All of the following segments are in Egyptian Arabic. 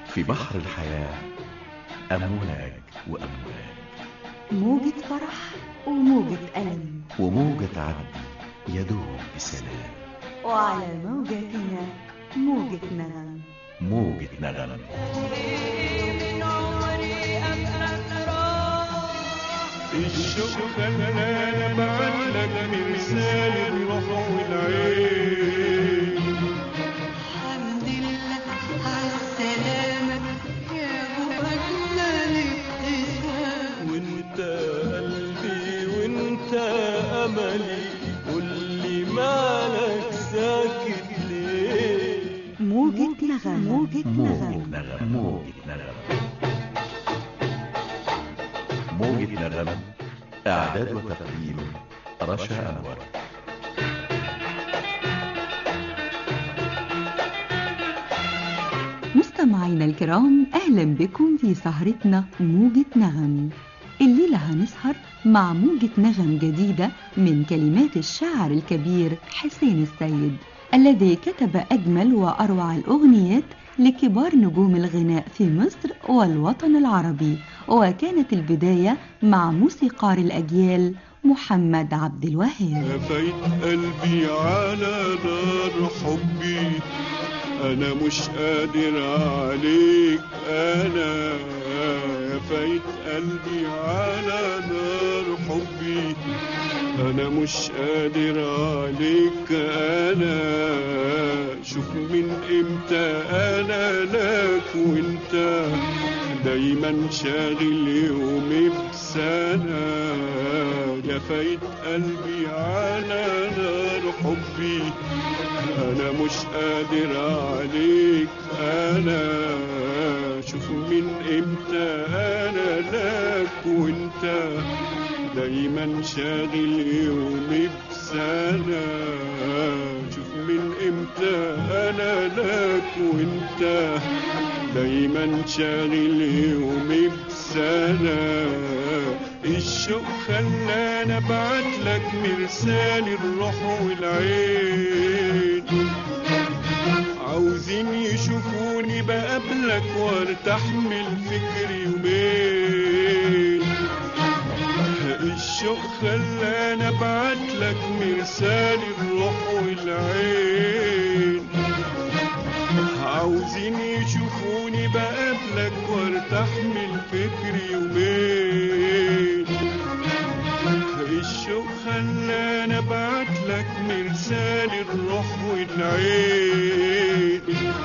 في بحر الحياة أمواج وأمواج موجة فرح وموجة ألم وموجة عدي يدوب بسلام وعلى موجتنا موجة نغم موجة نغم الشوق خلانا بعلك مرسال الروح والعين الحمد لله على السلامة يا أبو أجمل ابتسام وانت قلبي وانت املي قولي مالك ساكت ليه موجة نغم موجة موجة نغم نغم موجة نغم موجة نغم إعداد وتقديم رشا أنور مستمعينا الكرام أهلا بكم في سهرتنا موجة نغم الليلة هنسهر مع موجة نغم جديدة من كلمات الشاعر الكبير حسين السيد الذي كتب أجمل وأروع الأغنيات لكبار نجوم الغناء في مصر والوطن العربي وكانت البداية مع موسيقار الأجيال محمد عبد الوهاب لفيت قلبي على نار حبي انا مش قادر عليك انا لفيت قلبي على نار حبي انا مش قادر عليك انا شوف من امتى انا لك وانت دايما شاغل يومي بسنة لفيت قلبي على نار حبي انا مش قادر عليك انا شوف من امتى انا لك وانت دايما شاغل يومي بسنة شوف من امتى انا لك وانت دايما شاغل يومي بسنة الشوق خلاني ابعت لك مرسال الروح والعين عاوزين يشوفوني بقابلك وارتاح من الفكر يومين الشوق خلاني ابعت لك مرسال الروح والعين عاوزين يشوفوني بقابلك وارتاح من الفكر يومين الشوق خلاني ابعت لك مرسال الروح والعين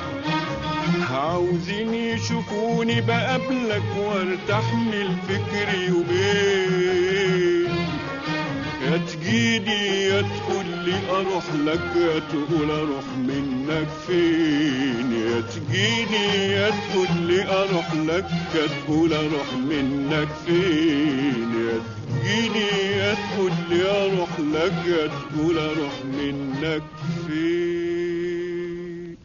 عاوزين يشوفوني بقابلك وارتاح من الفكر يومين يا تجيني يا تقول لي اروح لك يا تقول اروح منك فين يا تجيني يا تقول لي اروح لك يا تقول اروح منك فين يا تجيني يا تقول لي اروح لك يا تقول اروح منك فين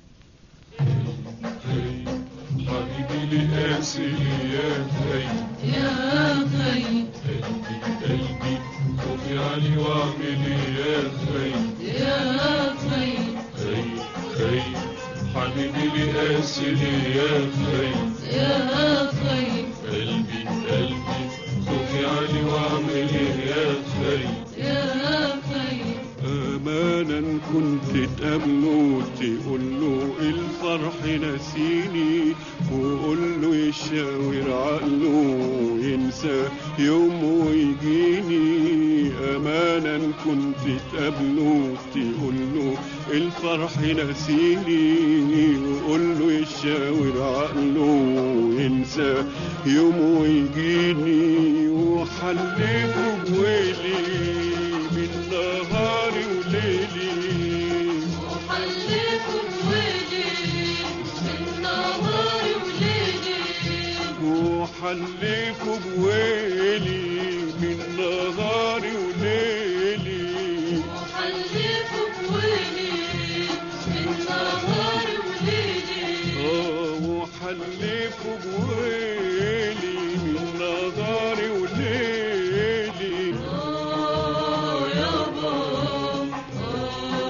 حبيبي لي قاسي يا خير يا خير قلبي قلبي خوفي علي واعمل يا خير يا خير خير خير حبيبي لي قاسي يا خير يا خير قلبي قلبي خوفي علي واعمل يا خير يا خير امانا كنت تقابله تقول له الفرح نسيني وقول له يشاور عقله ينسى يوم ويجيني امانا كنت تقابله تقول له الفرح نسيني وقول له يشاور عقله ينسى يوم ويجيني وحلفه بويلي من نهاري وليلي وحلفوا بويلي من نهار وليلي وحلفه بويلي من نهاري وليلي وحلفوا بويلي من نهار وليلي اه وحلفه بويلي من نهاري وليلي آه يابا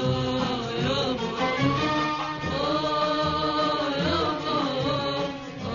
آه يابا آه يابا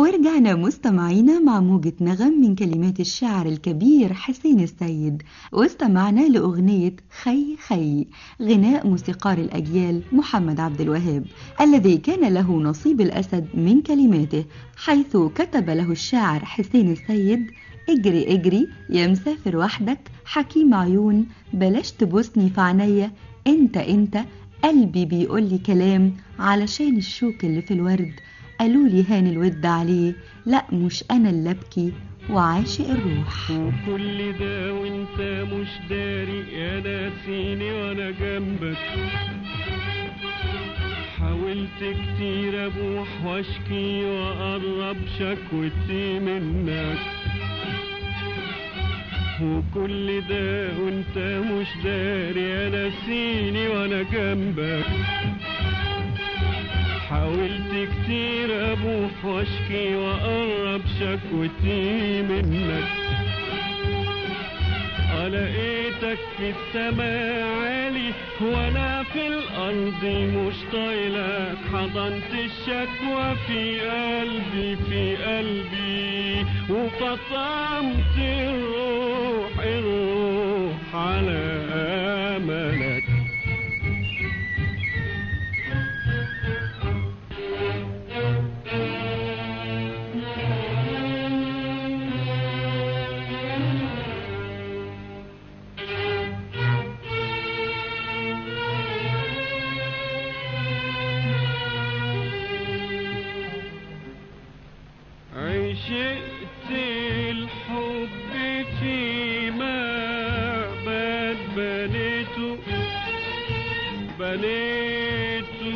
ورجعنا مستمعينا مع موجة نغم من كلمات الشاعر الكبير حسين السيد واستمعنا لأغنية خي خي غناء موسيقار الأجيال محمد عبد الوهاب الذي كان له نصيب الأسد من كلماته حيث كتب له الشاعر حسين السيد اجري اجري يا مسافر وحدك حكيم عيون بلاش تبوسني في عينيا انت انت قلبي بيقولي كلام علشان الشوك اللي في الورد قالوا لي هان الود عليه لا مش انا اللي ابكي وعاشق الروح وكل ده وانت مش داري يا ناسيني وانا جنبك حاولت كتير ابوح واشكي واقرب شكوتي منك وكل ده وانت مش داري يا ناسيني وانا جنبك حاولت كتير ابوح واشكي واقرب شكوتي منك لقيتك في السماء عالي وانا في الارض مش طايلك حضنت الشكوى في قلبي في قلبي وفطمت الروح الروح على املك عشقت الحب فيما بات بنيته بنيته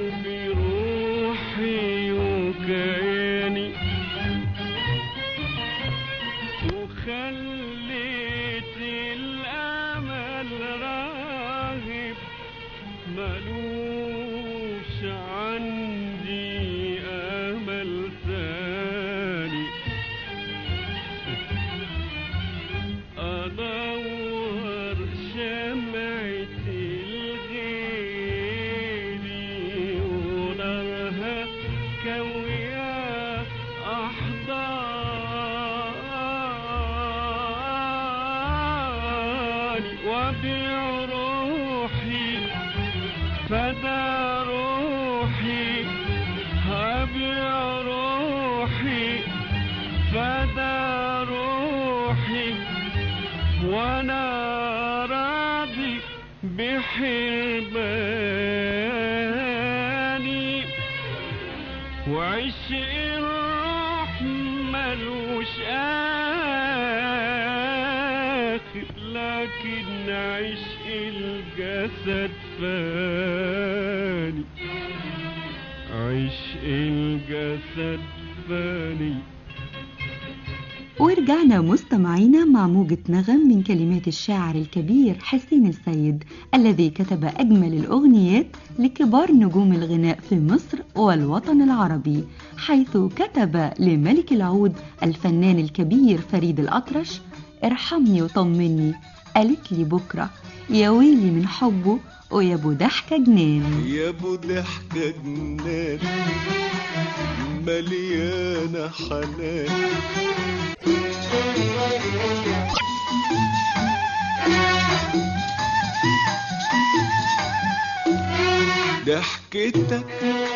بروحي وكياني وخليت الامل راغب ملوش عندي امل تاني ادور شمعة الغيري ونارها كوية احضاني وابيع روحي فدا روحي هبيع روحي فدا روحي وانا راضي بحرماني وعشق الروح ملوش آخر لكن عشق الجسد فاني عشق الجسد فاني ورجعنا مستمعينا مع موجة نغم من كلمات الشاعر الكبير حسين السيد الذي كتب أجمل الأغنيات لكبار نجوم الغناء في مصر والوطن العربي حيث كتب لملك العود الفنان الكبير فريد الأطرش ارحمني وطمني قالت لي بكرة يا ويلي من حبه ويا ابو ضحكة جنان يا ابو ضحكة جنان مليانة حنان ضحكتك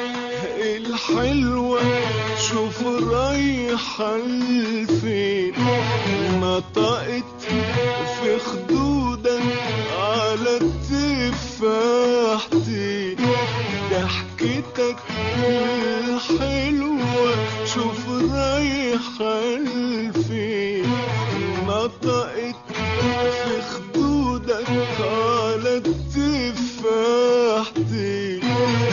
الحلوة شوف رايحة لفين نطقت في خدودك على التفاحتين ضحكتك الحلوة شوف رايحة لفين نطقت في خدودك على التفاحتين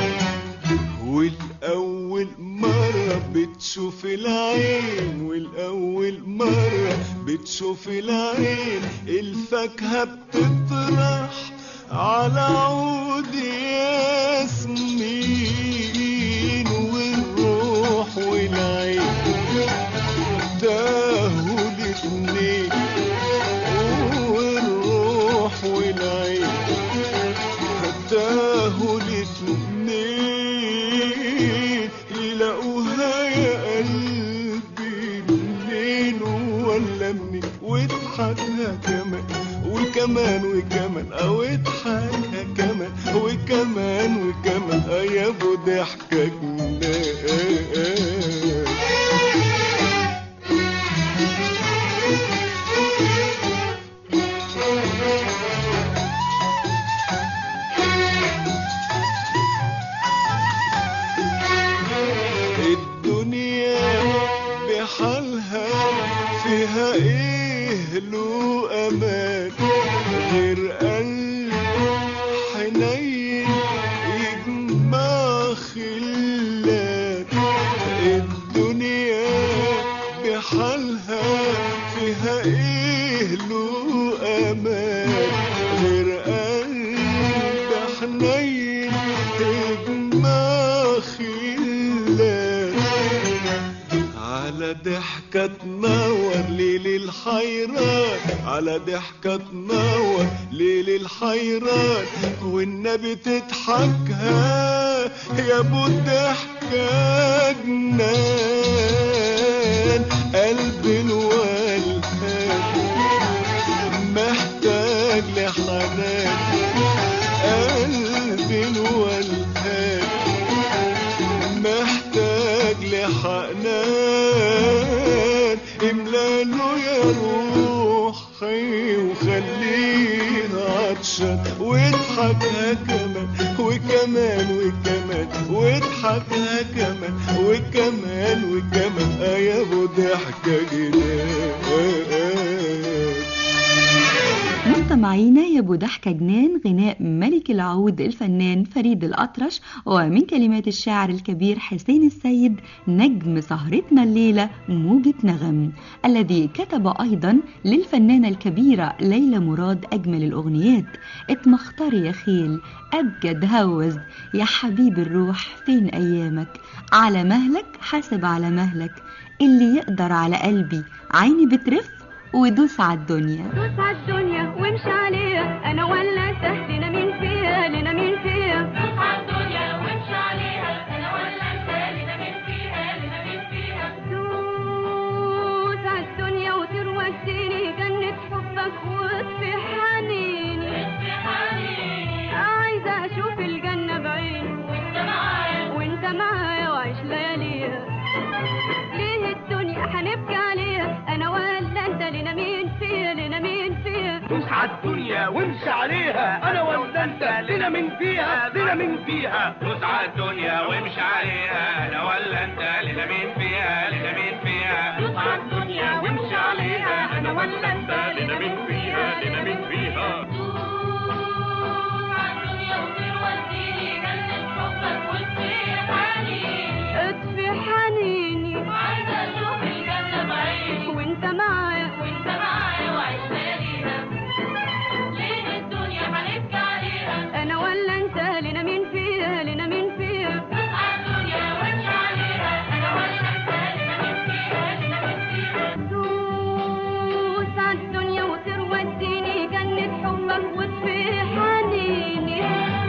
والأول مرة بتشوف العين والأول مرة بتشوف العين الفاكهة بتطرح على عود ياسمين والروح والعين تاهوا الاتنين والروح والعين تاهوا الاتنين يلاقوها يا قلبي واضحكها كمان وكمان وكمان او اضحكها كمان وكمان وكمان آه يا ابو ضحكك ناس الدنيا بحالها فيها ايه له امان غير قلب حنين يجمع خلات الدنيا بحالها فيها ايه له امان غير قلب حنين يجمع خلات على ضحكة تنور ليل الحيران على ضحكة تنور ليل الحيران والنبي تضحكها يا ابو الضحكة جنان قلبي الولهان محتاج لحنان قلبي الولهان محتاج لحنان املاله يا روحي وخليه عطشان واضحكها كمان وكمان وكمان واضحكها كمان وكمان وكمان آه يا ابو ضحكة جنان مستمعينا يا ابو ضحكة جنان غناء ملك العود الفنان فريد الأطرش ومن كلمات الشاعر الكبير حسين السيد نجم سهرتنا الليلة موجة نغم الذي كتب أيضا للفنانة الكبيرة ليلى مراد أجمل الأغنيات اتمختار يا خيل أبجد هوز يا حبيب الروح فين أيامك على مهلك حاسب على مهلك اللي يقدر على قلبي عيني بترف ودوس على الدنيا دوس على الدنيا وامشي عليها انا ولا انت لنا مين فيها لنا مين فيها دوس على الدنيا وامشي عليها انا ولا انت لنا مين فيها لنا مين فيها دوس على الدنيا وتروسيني جنة حبك وطفي حنيني في حنين عايزة اشوف الجنة بعيني وانت معايا وانت معايا وعيش لياليها ليه الدنيا هنبكي عليها انا ولا انت لنا مين فيها لنا مين فيها دوس على الدنيا وامشي عليها انا ولا انت لنا من فيها لنا من فيها دوس على الدنيا وامشي عليها انا ولا انت لنا مين فيها لنا مين فيها دوس على الدنيا وامشي عليها انا ولا انت لنا مين فيها لنا مين فيها دوس على الدنيا وتروسيني جنة حبك وطفي حنين اطفي حنيني عايزة اشوف الجنة بعيني وانت معايا وانت معايا وعيش لياليها ليه الدنيا هنبكي عليها انا ولا انت لنا مين فيها لنا مين فيها دوس على الدنيا وامشي عليها انا ولا انت لنا مين فيها لنا مين فيها دوس على الدنيا وتروديني جنة حبك وطفي حنيني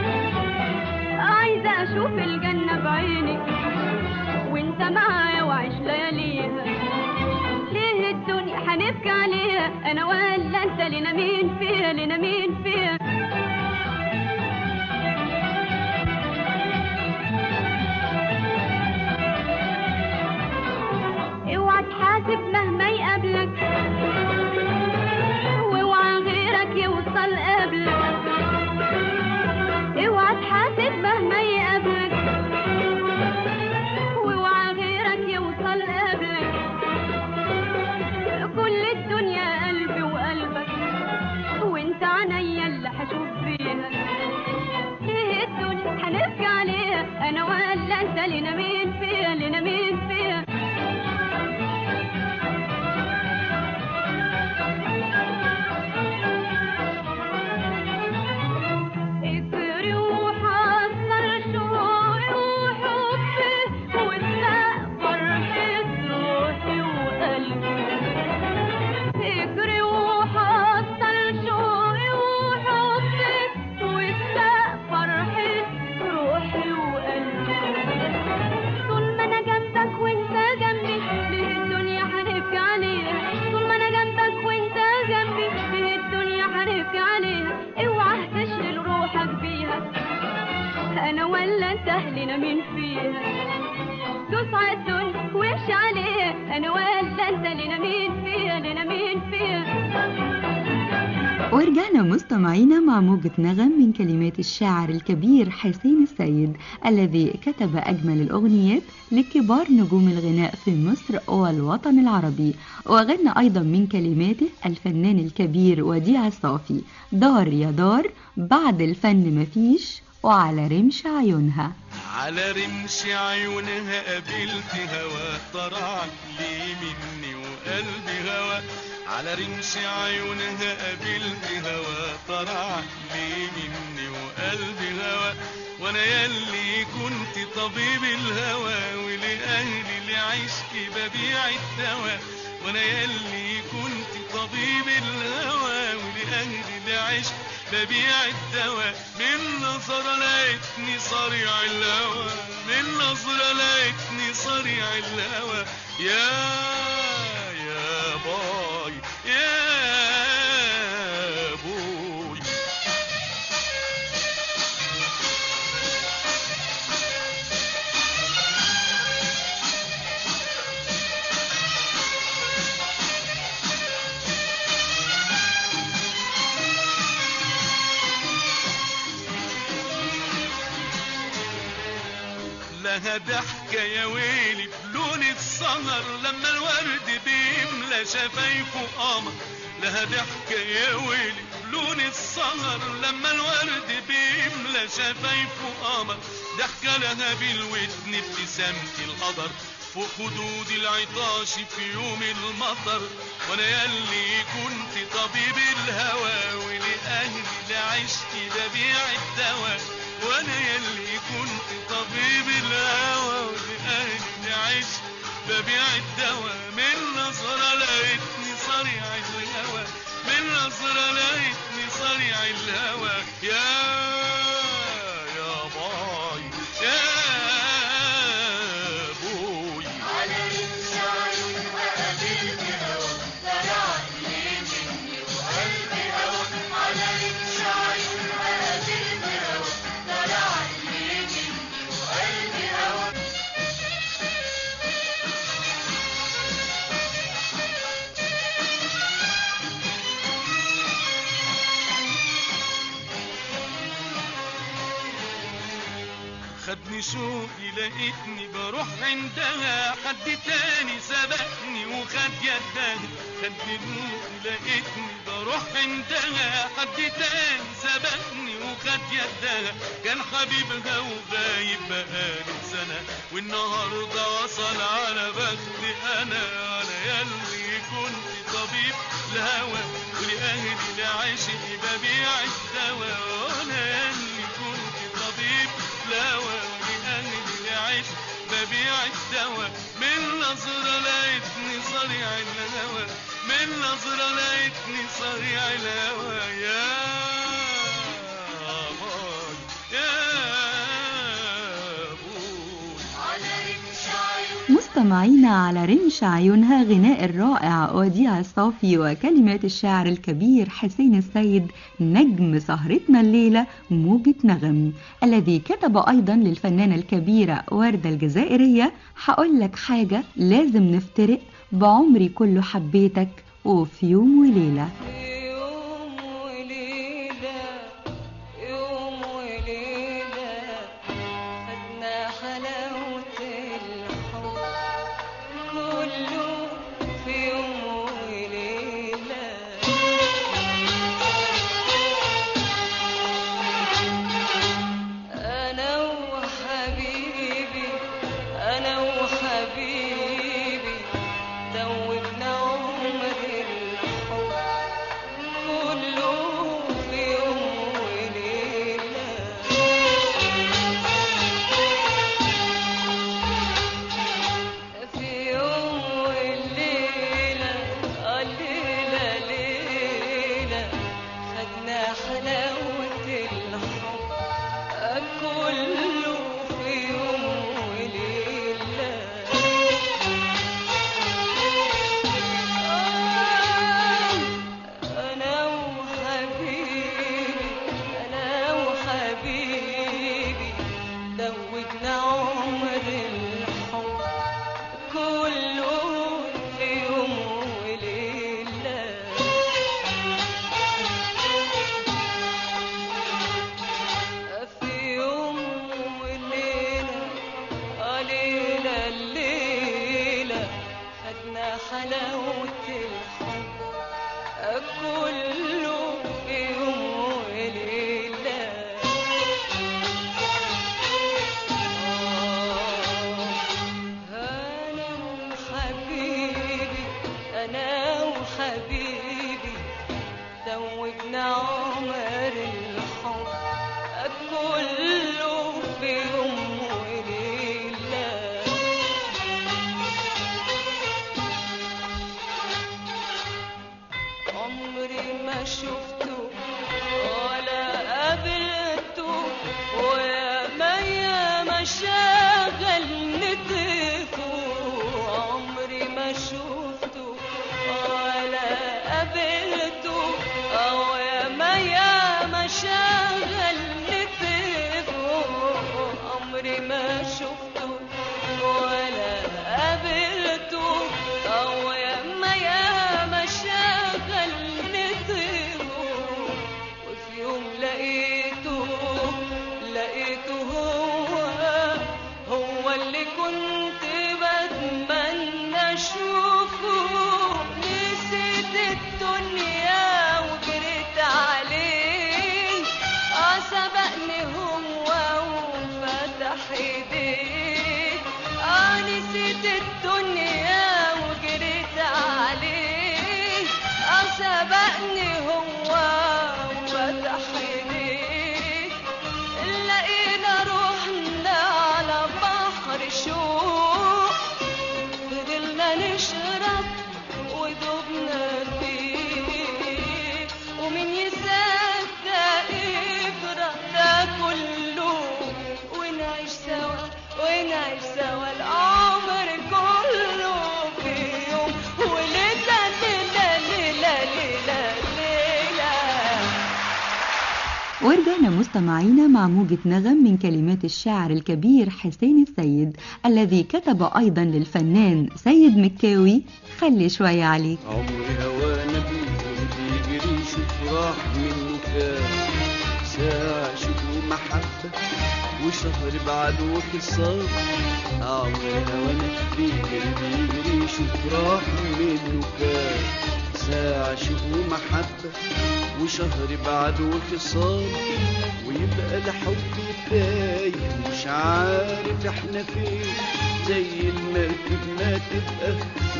عايزة اشوف الجنة بعيني وانت معايا وعيش لياليها ليه الدنيا هنبكي عليها انا ولا انت لنا مين فيها لنا مين فيها اوعى تحاسب مهما يقابلك واوعى غيرك يوصل قبلك اوعى تحاسب مهما يقابلك واوعى غيرك يوصل قبلك كل الدنيا قلبي وقلبك وانت عينيا اللي هشوف فيها ليه الدنيا هنبكي عليها انا ولا انت لنا مين فيها لنا مين فيها انا ولا انت لنا مين فيها لنا مين فيها ورجعنا مستمعينا مع موجة نغم من كلمات الشاعر الكبير حسين السيد الذي كتب أجمل الأغنيات لكبار نجوم الغناء في مصر والوطن العربي وغنى أيضا من كلماته الفنان الكبير وديع الصافي دار يا دار بعد الفن مفيش وعلى رمش عيونها على رمش عيونها قابلت هوا طرع لي مني وقلبي هوا على رمش عيونها قابلت هوا طرع لي مني وقلبي هوا وانا يلي كنت طبيب الهوى ولأهلي لعشقي ببيع الدواء وانا يلي كنت طبيب الهوى ولأهلي لعشقي ببيع الدواء من نظرة لقيتني صريع الهوى من نظرة لقيتني صريع الهوى يا يا باي يا بوي لها ضحكة يا ويلي بلون السهر لما الورد بيملى شفايفه قمر لها ضحكة يا ويلي بلون السهر لما الورد بيملى شفايفه قمر ضحكة لها بالودن ابتسامة القدر فوق خدود العطاش في يوم المطر وانا يلي كنت طبيب الهوى ولأهلي لعشقي ببيع الدواء وانا يلي كنت طبيب الهوى ولأهلي لعشقي ببيع الدواء من نظرة لقيتني صريع الهوى من نظرة لقيتني صريع الهوى يا يا باي يا بوي خدني شوقي لقيتني بروح عندها حد تاني سبقني وخد يدها خدني شوقي لقيتني بروح عندها حد تاني سبقني وخد يدها كان حبيبها وغايب بقالي سنة والنهاردة وصل على بختي أنا أنا يلي كنت طبيب الهوى ولأهلي لعشقي ببيع الدواء وأنا يلي كنت طبيب الهوى ولأهلي لعشقي ببيع الدواء من نظرة لقيتني صريع الهوى من نظرة لقيتني صريع الهوى يا باي يا بوي مستمعينا على رمش عيونها غناء الرائع وديع الصافي وكلمات الشاعر الكبير حسين السيد نجم سهرتنا الليلة موجة نغم الذي كتب أيضا للفنانة الكبيرة وردة الجزائرية هقول لك حاجة لازم نفترق بعمري كله حبيتك وفي يوم وليلة يوم وليلة يوم وليلة خدنا حلاوة الحب كله في يوم وليلة أنا وحبيبي أنا وحبيبي دوبنا عمر الحب حلاوة الحب كله في يوم وليلة أنا وحبيبي أنا وحبيبي توبنا عمر الحب كله في يوم وليلة عمري ما شفته ولا قابلته ويا ما يا ما شغل نتفه عمري ما شفته ولا قابلته أو يا ما يا ما شغل نتفه عمري ما شفته ولا قابلته أو يا ما يا ما شغل نتفه وفي يوم لقيته لقيته هو هو اللي كنت بتمنى اشوفه نسيت الدنيا وجريت عليه اه سبقني هو وفتح ايديه اه نسيت الدنيا وجريت عليه اه سبقني هو وفتح ايديه لقينا روحنا على بحر شوق فضلنا نشرب ودوبنا فيه ومين يصدق يجرى ده كله ونعيش سوا ونعيش سوا العمر كله في يوم وليلة ليلة ليلة ليلة ليلة ورجعنا مستمعينا مع موجة نغم من كلمات الشاعر الكبير حسين السيد الذي كتب أيضا للفنان سيد مكاوي خلي شوية عليك عمري هوانا بيقول بيجري شوف راح منه كام ساعة شوف محبة وشهر بعد وخصام عمري هوانا بيجري بيجري شوف راح منه كام ساعة شوف محبة وشهر بعد وخصام ويبقى الحب تايه مش عارف احنا فين زي المركب ما تبقى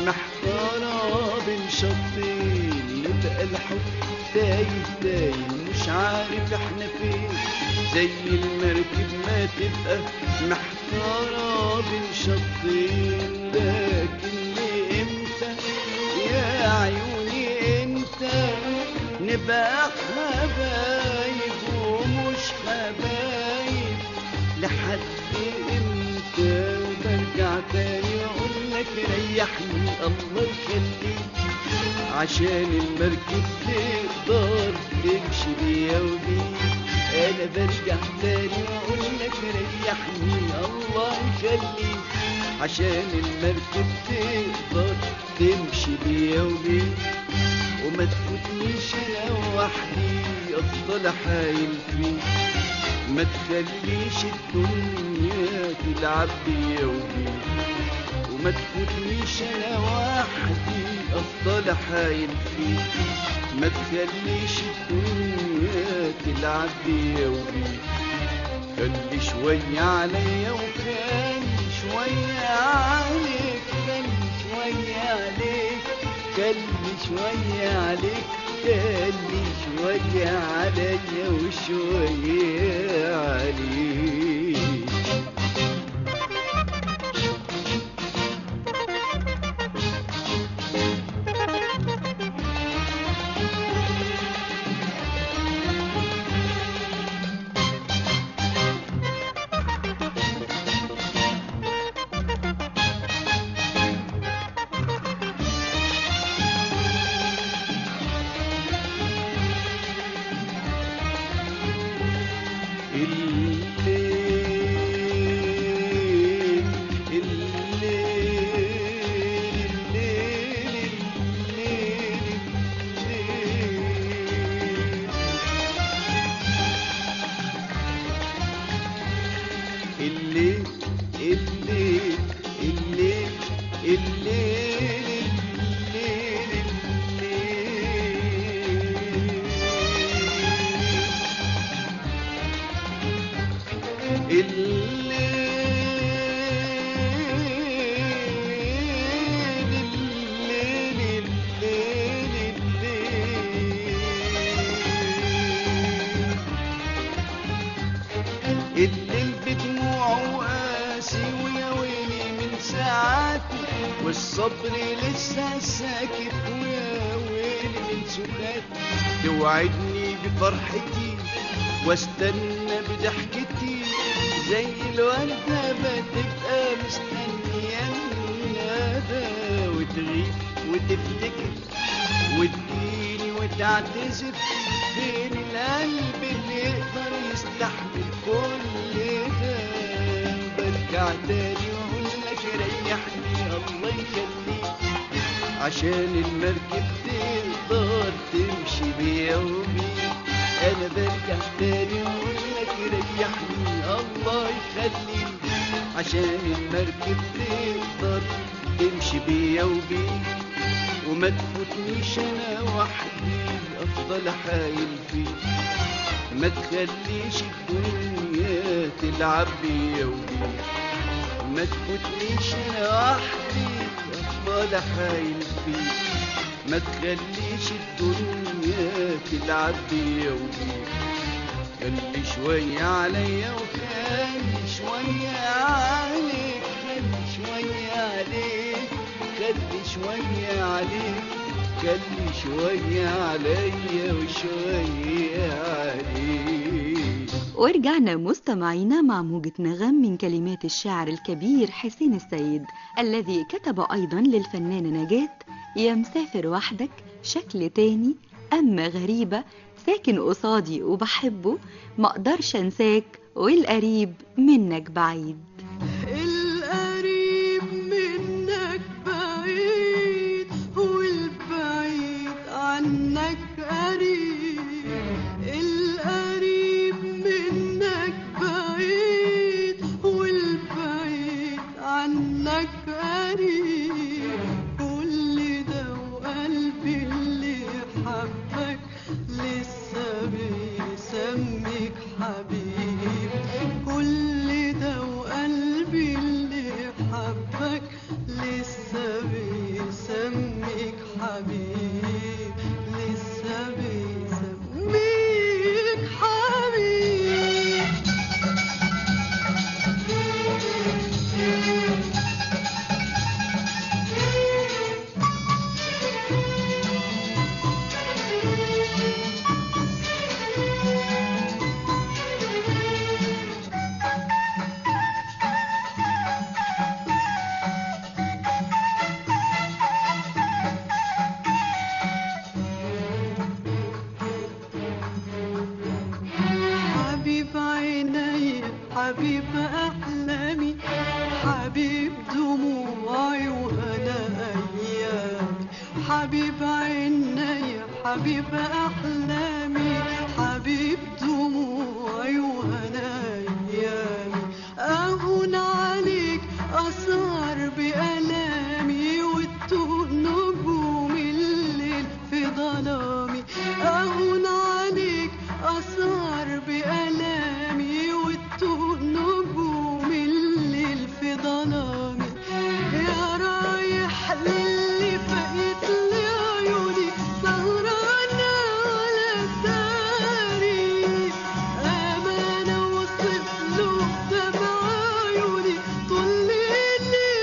محتارة بين شطين يبقى الحب تايه تايه مش عارف احنا فين زي المركب ما تبقى محتارة بين شطين لكن لإمتى يا عيوني انت نبقى حبايب ومش حبايب لحد امتى برجع تاني اقول لك ريحني الله يخليك عشان المركب تقدر تمشي بيا وبيك انا برجع تاني واقول لك ريحني الله يخليك عشان المركب تقدر تمشي بيا وبيك وما تفوتنيش انا وحدي افضل حايل فيك ما تخليش الدنيا تلعب بيا وبيك وما تفوتنيش انا وحدي افضل حايل فيك ما تخليش الدنيا تلعب بيا وبيك خلي شوية عليا وخلي شوية عليك خلي شوية عليك خلي شوية عليك خلي شوية عليا وشوية عليك الليل والصبر لسه ساكت ويا ويلي من سكات توعدني بفرحتي واستنى بضحكتي زي الوردة بتبقى مستنية الندى وتغيب وتفتكر وتجيني وتعتذر فين القلب اللي يقدر يستحمل كل ده برجع تاني واقول لك ريحني الله يخليك عشان المركب تقدر تمشي بيا وبيك انا برجع تاني واقول لك ريحني الله يخليك عشان المركب تقدر تمشي بيا وبيك وما تفوتنيش انا وحدي افضل حايل فيك ما تخليش الدنيا تلعب بيا وبيك ما تفوتنيش انا وحدي افضل حايل فيك ما تخليش الدنيا تلعب بيا وبيك خلي شوية عليا وخلي شوية عليك خلي شوية عليك خلي شوية عليك خلي شوية عليا وشوية عليك ورجعنا مستمعينا مع موجة نغم من كلمات الشاعر الكبير حسين السيد الذي كتب أيضا للفنانة نجاة يا مسافر وحدك شكل تاني أما غريبة ساكن قصادي وبحبه مقدرش أنساك والقريب منك بعيد القريب منك بعيد والبعيد عنك قريب القريب منك بعيد والبعيد عنك قريب كل ده وقلبي اللي حبك لسه بيسميك حبيب كل ده وقلبي اللي حبك لسه بيسميك حبيب لسه بيسميك حبيب حبيب عيني حبيب أحلامي حبيب دموعي وهنا أيامي حبيب عيني حبيب أحلامي حبيب دموعي وهنا أيامي أهون عليك أسهر بألامي وتوه نجوم الليل في ظلامي أهون عليك أسهر بألامي وتوه نجوم الليل في ظلامي يا رايح للي فقت لي عيوني سهرانة على الداري أمانة وصف له دمع عيوني طول ليلي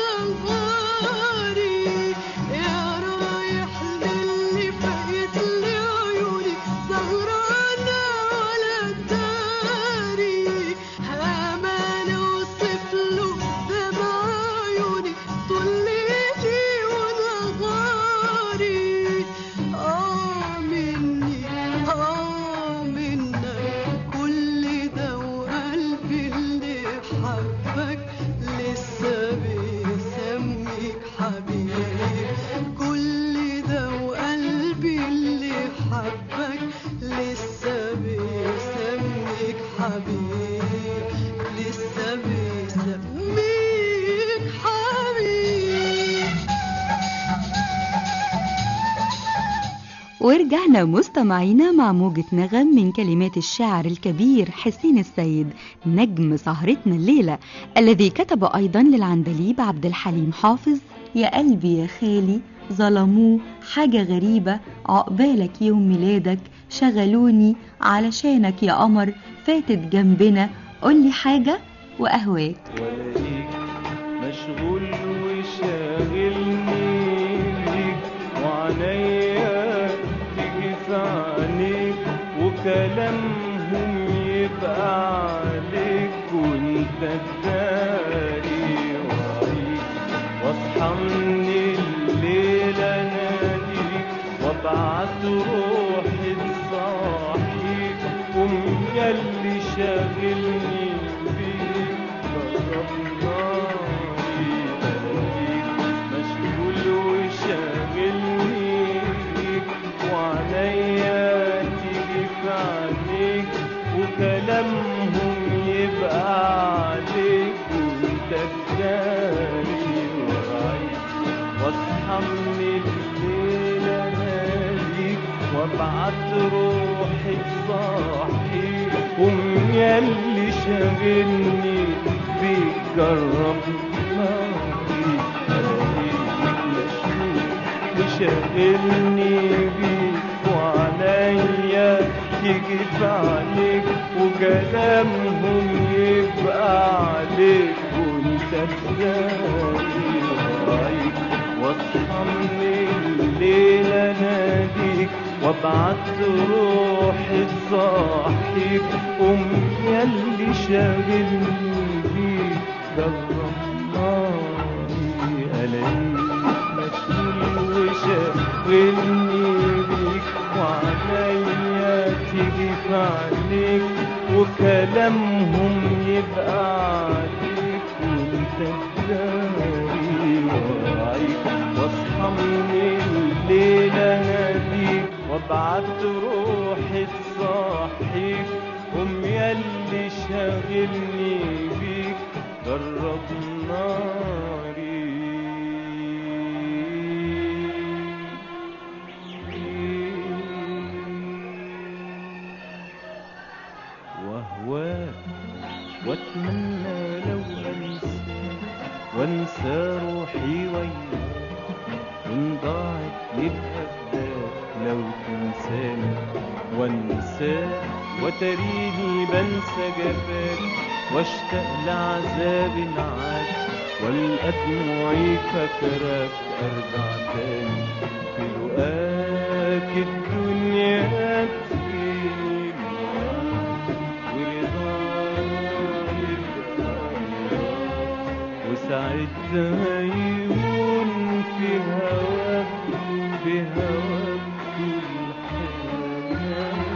ونهاري يا رايح للي فقت لي عيوني سهرانة على الداري أمانة وصف له دمع عيوني طول ليلي ونهاري آه مني آه منك كل ده وقلبي اللي حبك لسه بيسميك حبيب كل ده وقلبي اللي حبك لسه بيسميك حبيب لسه بيسميك حبيب ورجعنا مستمعينا مع موجة نغم من كلمات الشاعر الكبير حسين السيد نجم سهرتنا الليلة الذي كتب أيضا للعندليب عبد الحليم حافظ يا قلبي يا خالي ظلموه حاجة غريبة عقبالك يوم ميلادك شغلوني علشانك يا قمر فاتت جنبنا قولي حاجة وأهواك ولاقيك مشغول وشاغل وابعت روحي تصحي قوم ياللي شاغلني بيك جرب ناري الاقيك مشغول وشاغلني بيك وعليا تيجي في عليك وكلامهم يبقى عليك وانت تداري ورايك واصحى من الليل اناديك وابعت روحي تصحيك قوم ياللي شاغلني بيك جرب ناري الاقيك مشغول وشاغلني بيك وعليا تيجي في عليك وكلامهم يبقى عليك وانت تداري ورايك واصحى من الليل اناديك وابعت روحي تصحيك قوم ياللي شاغلني بيك جرب ناري واهواك واتمنى لو انسى وانسى روحي وياك وان ضاعت يبقى فداك لو تنساني وانساك وتريني بنسى جفاك واشتاق لعذاب معاك والقى دموعي فاكراك ارجع تاني في لقاك الدنيا تجيني وساعتها يهون في هواك في هواك كل حاجة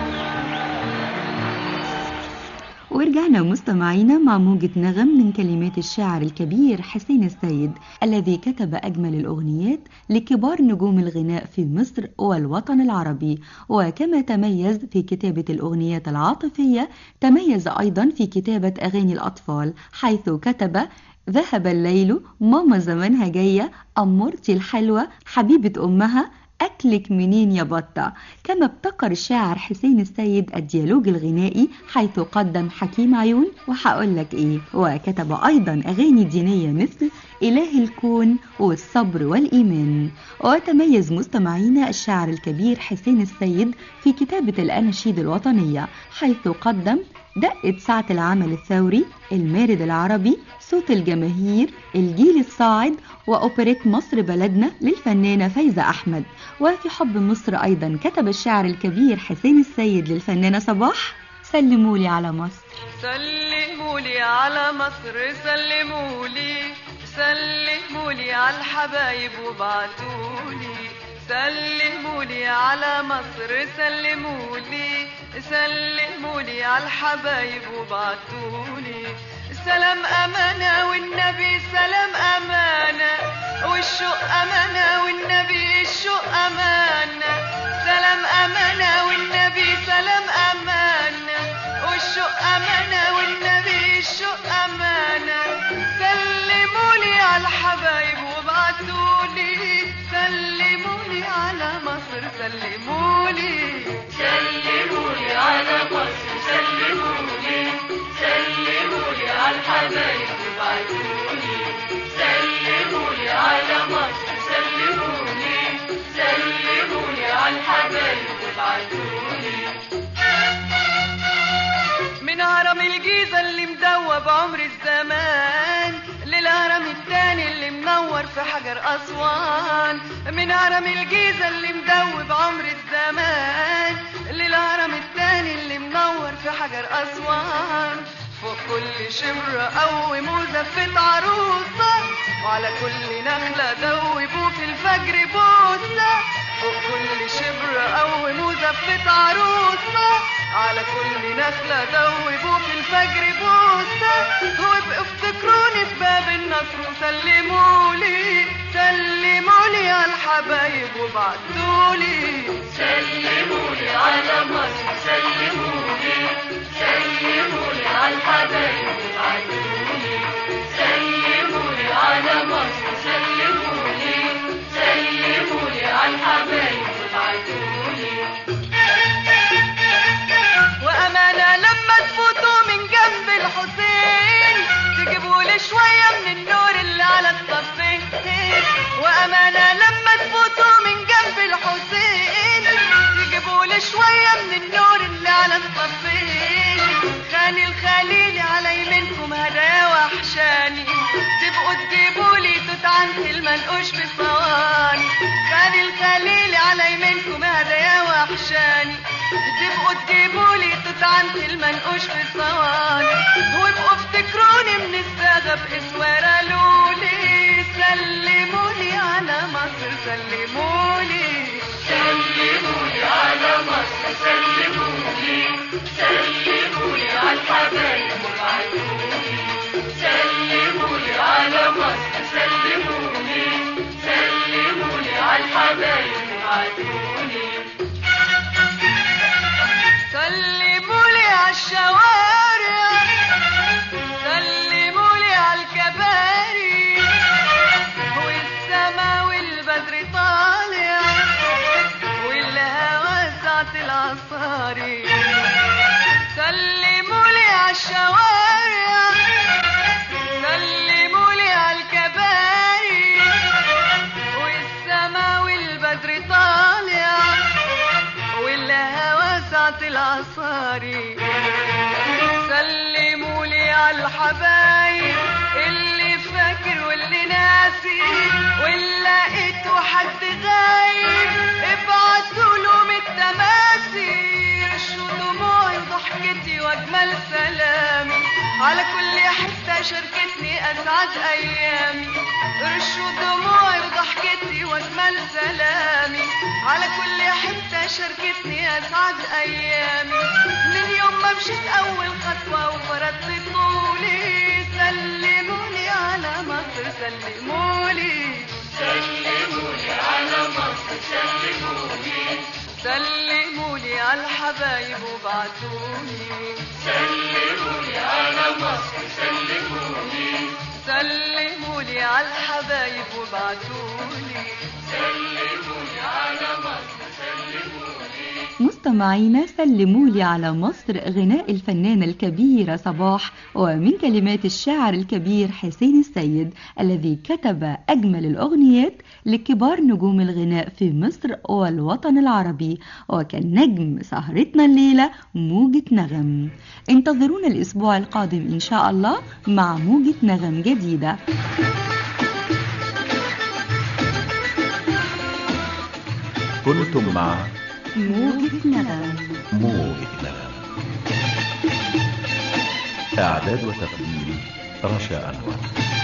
ورجعنا مستمعينا مع موجة نغم من كلمات الشاعر الكبير حسين السيد الذي كتب أجمل الأغنيات لكبار نجوم الغناء في مصر والوطن العربي وكما تميز في كتابة الأغنيات العاطفية تميز أيضا في كتابة أغاني الأطفال حيث كتب ذهب الليل ماما زمانها جاية أمورتي الحلوة حبيبة أمها أكلك منين يا بطة كما ابتكر الشاعر حسين السيد الديالوج الغنائي حيث قدم حكيم عيون وحقول لك إيه وكتب أيضا أغاني دينية مثل إله الكون والصبر والإيمان وتميز مستمعينا الشاعر الكبير حسين السيد في كتابة الأناشيد الوطنية حيث قدم دقة ساعة العمل الثوري المارد العربي صوت الجماهير الجيل الصاعد وأوبريت مصر بلدنا للفنانة فايزة أحمد وفي حب مصر أيضا كتب الشاعر الكبير حسين السيد للفنانة صباح سلمولي على مصر سلمولي على مصر سلمولي سلمولي على الحبايب وبعتولي سلمولي على مصر سلمولي سلمولي على الحبايب وبعتولي سلام أمانة والنبي سلام أمانة والشوق أمانة والنبي الشوق أمانة سلام أمانة والنبي سلام أمانة والشوق أمانة والنبي الشوق أمانة سلمولي على الحبايب وابعتولي سلمولي على مصر سلمولي سلمولي على مصر سلمولي سلمولي على الحبايب وبعتولي سلمولي على مصر سلمولي سلمولي على الحبايب وبعتولي من هرم الجيزة اللي مدوب عمر الزمان للهرم التاني اللي منور في حجر أسوان من هرم الجيزة اللي مدوب عمر الزمان للهرم التاني اللي منور في حجر أسوان فوق كل شمرة قوم وزفت عروسة وعلى كل نخلة دوبوا في الفجر بوسة فوق كل شبر قوم وزفت عروسة على كل نخلة دوبوا في الفجر بوسة وابقوا افتكروني في باب النصر وسلمولي سلمولي على الحبايب وبعتولي سلمولي على مصر سلمولي سلمولي على الحبايب وبعتولي سلمولي على مصر سلمولي سلمولي على الحبايب وبعتولي وحشاني تبقوا تجيبولي توت عنتي المنقوش في الصواني خالي الخليل على يمينكم هدايا وحشاني تبقوا تجيبولي توت عنتي المنقوش في الصواني وابقوا افتكروني من الساغة باسوارة لولي سلموني على مصر سلموني سلموني على مصر سلموني سلموني على الحبايب وابعتوني سلموني على مصر سلموني سلموني على الحبايب وابعتوني سلمولي على الشوارع سلمولي على الكباري والسما والبدر طالع والهوى ساعة العصاري سلمولي على الشوارع سلمولي على الكباري والسما والبدر طالع والهوى ساعة العصاري سلمولي على الحبايب اللي فاكر واللي ناسي واللي لقيته حد غايب ابعتوا لهم التماسي رشوا دموعي وضحكتي واجمل سلامي على كل حتة شاركتني اسعد ايامي رشوا دموعي وضحكتي واجمل سلامي على كل حتة شاركتني اسعد ايامي من يوم ما مشيت اول خطوة وفرضت طولي سلموني على مصر سلموني سلموني على مصر سلموني سلموني على الحبايب وبعتوني سلموني على مصر سلموني سلموني على الحبايب وبعتوني سلموني على مصر سلموني مستمعينا سلموا لي على مصر غناء الفنانة الكبيرة صباح ومن كلمات الشاعر الكبير حسين السيد الذي كتب أجمل الأغنيات لكبار نجوم الغناء في مصر والوطن العربي وكان نجم سهرتنا الليلة موجة نغم انتظرونا الأسبوع القادم إن شاء الله مع موجة نغم جديدة كنتم مع موجة نغم موجة نغم إعداد وتقديم رشا أنور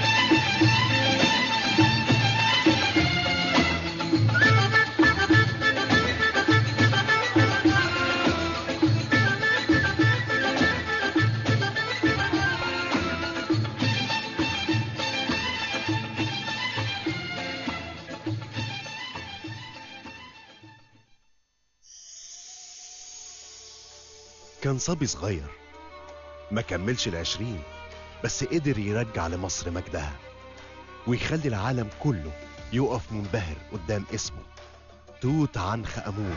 كان صبي صغير ما كملش العشرين بس قدر يرجع لمصر مجدها ويخلي العالم كله يقف منبهر قدام اسمه توت عنخ أمون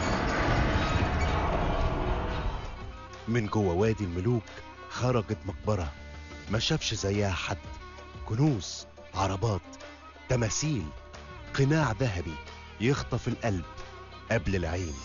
من جوه وادي الملوك خرجت مقبرة ما شافش زيها حد كنوز عربات تماثيل قناع ذهبي يخطف القلب قبل العين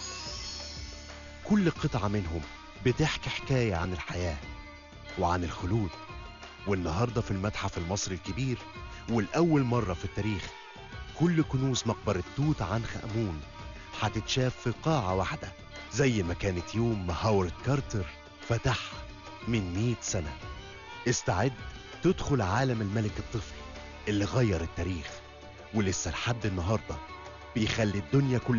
كل قطعة منهم بتحكي حكاية عن الحياة وعن الخلود والنهاردة في المتحف المصري الكبير والأول مرة في التاريخ كل كنوز مقبرة توت عنخ أمون هتتشاف في قاعة واحدة زي ما كانت يوم ما هاورد كارتر فتحها من 100 سنة استعد تدخل عالم الملك الطفل اللي غير التاريخ ولسه لحد النهاردة بيخلي الدنيا كلها